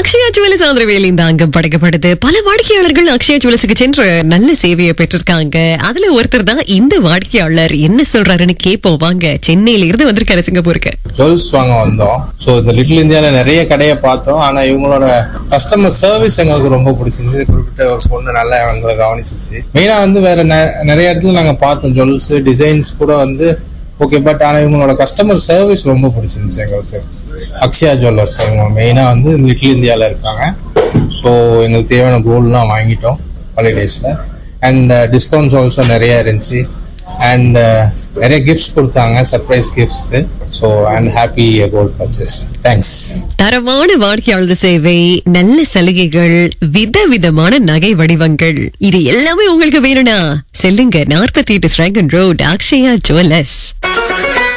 Akshaya jewels ஆந்திரவேல் இந்த அங்கம் படைக்கப்படுது பல வாடிக்கையாளர்கள் அக்ஷயா ஜுவல்ஸுக்கு சென்று நல்ல சேவையை பெற்றிருக்காங்க அதுல ஒருத்தர் தான் இந்த வாடிக்கையாளர் என்ன சொல்றாருன்னு கேட்போம் வாங்க சென்னையில இருந்து வந்திருக்காரு சிங்கப்பூருக்கு ஜுவல்ஸ் வாங்க வந்தோம் ஸோ இந்த லிட்டில் இந்தியால நிறைய கடையை பார்த்தோம் ஆனா இவங்களோட கஸ்டமர் சர்வீஸ் எங்களுக்கு ரொம்ப பிடிச்சிச்சு குறிப்பிட்ட ஒரு பொண்ணு நல்லா எங்களை கவனிச்சிச்சு மெயினா வந்து வேற நெ- நிறைய இடத்துல நாங்க பார்த்தோம் ஜுவல்ஸ் டிசைன்ஸ் கூட வந்து ஓகே பட் ஆனா இவங்களோட கஸ்டமர் சர்வீஸ் ரொம்ப பிடிச்சிருந்துச்சு எங்களுக்கு அக்ஷயா ஜுவல்லர்ஸ் இவங்க மெயினா வந்து லிட்டில் இந்தியால இருக்காங்க ஸோ எங்களுக்கு தேவையான கோல்ட்லாம் வாங்கிட்டோம் ஹாலிடேஸ்ல அண்ட் டிஸ்கவுண்ட்ஸ் ஆல்சோ நிறைய இருந்துச்சு அண்ட் நிறைய கிஃப்ட்ஸ் கொடுத்தாங்க surprise gifts so and happy gold purchase thanks தரமான வாடிக்கையாளர் சேவை நல்ல சலுகைகள் விதவிதமான நகை வடிவங்கள் இது எல்லாமே உங்களுக்கு வேணும்னா செல்லுங்க நாற்பத்தி எட்டு ஸ்ட்ரைகன் ரோட் அக்ஷயா ஜுவல்லர்ஸ்